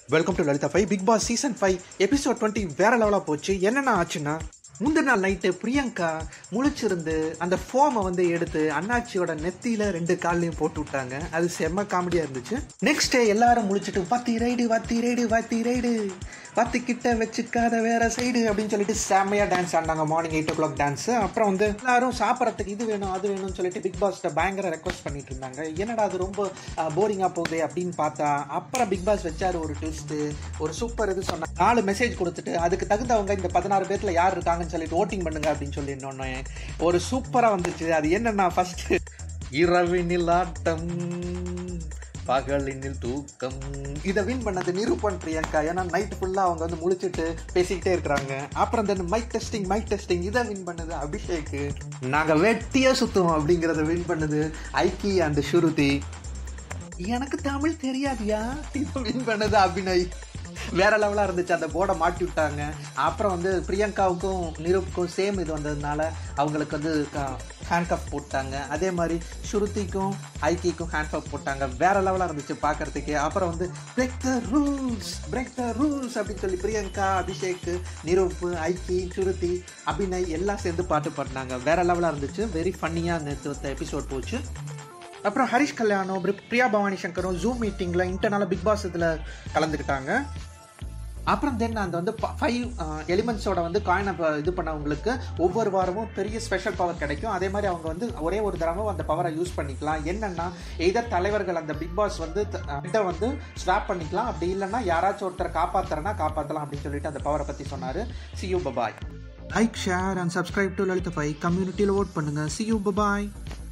welcome to Lalitha five Bigg Boss season five episode twenty வேற லெவலாக போச்சு என்னென்ன ஆச்சுன்னா முந்தின நாள் நைட்டு பிரியங்கா முழிச்சிருந்து அந்த ஃபோமை வந்து எடுத்து அண்ணாச்சியோட நெத்தியில ரெண்டு கால்லையும் போட்டு விட்டாங்க அது செம்ம காமெடியாக இருந்துச்சு நெக்ஸ்ட் டே எல்லாரும் முழிச்சிட்டு வத்தி ரைடு வத்தி ரைடு வத்தி ரைடு வத்தி கிட்ட வச்சுக்காத வேற சைடு அப்படின்னு சொல்லிட்டு செம்மையாக டான்ஸ் ஆடினாங்க morning eight o'clock dance அப்புறம் வந்து எல்லாரும் சாப்பிட்றதுக்கு இது வேணும் அது வேணும்னு சொல்லிட்டு பிக் பாஸ்ட்ட பயங்கர ரெக்வஸ்ட் பண்ணிட்டு இருந்தாங்க என்னடா அது ரொம்ப போரிங்காக போகுது அப்படின்னு பார்த்தா அப்புறம் பிக் பாஸ் வச்சாரு ஒரு ட்விஸ்ட்டு ஒரு சூப்பர் இது சொன்னா நாலு மெசேஜ் கொடுத்துட்டு அதுக்கு தகுந்தவங்க இந்த பதினாறு பேர்ல யார் இருக்காங்கன்னு சொல்லிட்டு ஓட்டிங் பண்ணுங்க அப்படின்னு சொல்லி இன்னொன்னு ஒரு சூப்பராக வந்துச்சு அது என்னன்னா ஃபர்ஸ்ட் இரவினில் ஆட்டம் பகலினில் தூக்கம் இதை வின் பண்ணது நிரூபன் பிரியங்கா ஏன்னா நைட் ஃபுல்லாக அவங்க வந்து முழிச்சிட்டு பேசிக்கிட்டே இருக்கிறாங்க அப்புறம் then mic testing mic testing இதை வின் பண்ணது அபிஷேக் நாங்கள் வெட்டியே சுத்துவோம் அப்படிங்கிறத வின் பண்ணது ஐக்கி அண்ட் ஸ்ருதி எனக்கு தமிழ் தெரியாதியா இது வின் பண்ணது அபிநய் வேற லெவலாக இருந்துச்சு அந்த போர்டை மாட்டி விட்டாங்க அப்புறம் வந்து பிரியங்காவுக்கும் நிரூப்புக்கும் சேம் இது வந்ததுனால அவங்களுக்கு வந்து ஹேண்ட் கப் போட்டாங்க அதே மாதிரி ஸ்ருதிக்கும் ஐக்கிக்கும் ஹேண்ட் கப் போட்டாங்க வேற லெவலாக இருந்துச்சு பார்க்கறதுக்கு அப்புறம் வந்து break the rules break the rules அப்படின்னு சொல்லி பிரியங்கா அபிஷேக் நிரூப் ஐக்கி ஸ்ருதி அபிநய் எல்லாம் சேர்ந்து பாட்டு பாடினாங்க வேற லெவலாக இருந்துச்சு வெரி ஃபன்னியாக நேற்று எபிசோட் போச்சு அப்புறம் ஹரிஷ் கல்யாணம் பிரியா பவானி சங்கரும் ஜூம் மீட்டிங்கில் இன்டர்னலாக பிக் பாஸ் இதில் கலந்துக்கிட்டாங்க அப்புறம் தென் அந்த வந்து ஃபைவ் எலிமெண்ட்ஸோட வந்து காயினை இது பண்ணவங்களுக்கு ஒவ்வொரு வாரமும் பெரிய ஸ்பெஷல் பவர் கிடைக்கும் அதே மாதிரி அவங்க வந்து ஒரே ஒரு தடவை அந்த பவரை யூஸ் பண்ணிக்கலாம் என்னன்னா எதர் தலைவர்கள் அந்த பிக் பாஸ் வந்து இதை வந்து ஸ்வாப் பண்ணிக்கலாம் அப்படி இல்லைன்னா யாராச்சும் ஒருத்தர் காப்பாத்துறனா காப்பாற்றலாம் அப்படின்னு சொல்லிட்டு அந்த பவரை பற்றி சொன்னார் see you bubye like share and subscribe to Lalitha five கம்யூனிட்டியில் ஓட் பண்ணுங்கள் சி யூ பபாய்